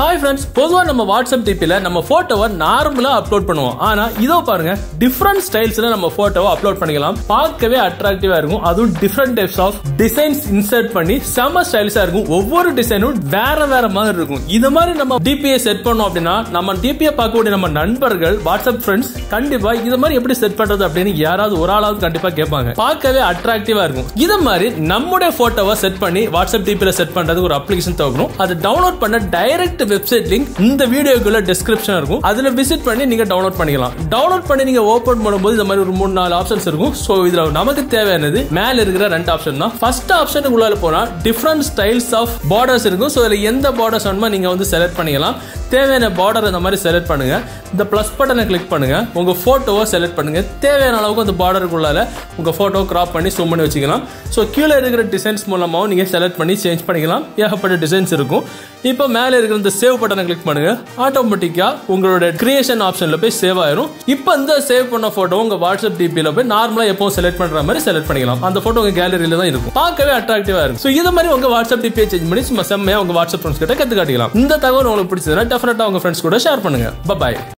hi friends பொதுவாக நம்ம WhatsApp டிபியில் நம்ம ஃபோட்டோவை நார்மலாக அப்லோட் பண்ணுவோம் ஆனால் இதோ பாருங்க டிஃப்ரெண்ட் ஸ்டைல்ஸில் நம்ம ஃபோட்டோவை அப்லோட் பண்ணிக்கலாம் பார்க்கவே அட்ராக்டிவாக இருக்கும் அதுவும் different types of designs insert பண்ணி செம்ம ஸ்டைலிஷாக இருக்கும் ஒவ்வொரு டிசைனும் வேற வேற மாதிரி இருக்கும் இது மாதிரி நம்ம டிபியை செட் பண்ணோம் அப்படின்னா நம்ம டிபியை பார்க்கக்கூடிய நம்ம நண்பர்கள் வாட்ஸ்அப் ஃப்ரெண்ட்ஸ் கண்டிப்பா இது மாதிரி எப்படி செட் பண்றது அப்படின்னு யாராவது ஒரு ஆளாவது கண்டிப்பா கேட்பாங்க பார்க்கவே அட்ராக்டிவா இருக்கும் இது மாதிரி நம்முடைய போட்டோவை செட் பண்ணி வாட்ஸ்அப் டிபியில் செட் பண்றதுக்கு ஒரு அப்ளிகேஷன் தேவைப்படும் அதை டவுன்லோட் பண்ண டைரக்ட் வெப்சைட் லிங்க் இந்த வீடியோக்குள்ள டிஸ்கிரிப்ஷன் இருக்கும் அதுல விசிட் பண்ணி நீங்க டவுன்லோட் பண்ணிக்கலாம் டவுன்லோட் பண்ணி நீங்க ஓபன் பண்ணும்போது இந்த மாதிரி ஒரு மூணு நாலு ஆப்ஷன்ஸ் இருக்கும் சோ இதுல நமக்கு தேவையானது மேல இருக்கிற ரெண்டு ஆப்ஷன் தான் ஃபர்ஸ்ட் ஆப்ஷனுக்கு உள்ள போனா டிஃப்ரெண்ட் ஸ்டைல்ஸ் ஆஃப் பார்டர்ஸ் இருக்கும் ஸோ இதுல எந்த பார்டர்ஸ் வேணுமோ நீங்க வந்து செலக்ட் பண்ணிக்கலாம் தேவையான பார்டர் இந்த மாதிரி செலக்ட் பண்ணுங்க இந்த பிளஸ் பட்டனை கிளிக் பண்ணுங்க உங்க போட்டோவை செலக்ட் பண்ணுங்க தேவையான அளவுக்கு அந்த பார்டருக்குள்ளால உங்க போட்டோ கிராப் பண்ணி zoom பண்ணி வச்சுக்கலாம் ஸோ கீழே இருக்கிற டிசைன்ஸ் மூலமாகவும் நீங்க செலக்ட் பண்ணி சேஞ்ச் பண்ணிக்கலாம் ஏகப்பட்ட டிசைன்ஸ் இருக்கும் இப்போ மேலே இருக்கிற இந்த சேவ் பட்டனை கிளிக் பண்ணுங்க ஆட்டோமேட்டிக்கா உங்களோட கிரியேஷன் ஆப்ஷன்ல போய் சேவ் ஆயிரும் இப்போ இந்த சேவ் பண்ண போட்டோ உங்க வாட்ஸ்அப் டிபியில் போய் நார்மலா எப்பவும் செலக்ட் பண்ற மாதிரி செலக்ட் பண்ணிக்கலாம் அந்த போட்டோ உங்க கேலரியில தான் இருக்கும் பார்க்கவே அட்ராக்டிவா இருக்கும் ஸோ இது மாதிரி உங்க வாட்ஸ்அப் டிபியை சேஞ்ச் பண்ணி சும்மா செம்மையா உங்க வாட்ஸ்அப் ஃப்ரெண்ட்ஸ் கிட்ட கத்து காட்டிக்கலாம் இந்த தகவல் உங்களுக்கு பிடிச்சதுன்னா டெஃபினட்டா உங்க ஃப்ரெண்ட்ஸ் கூட ஷேர் பண்ணுங்க பாய்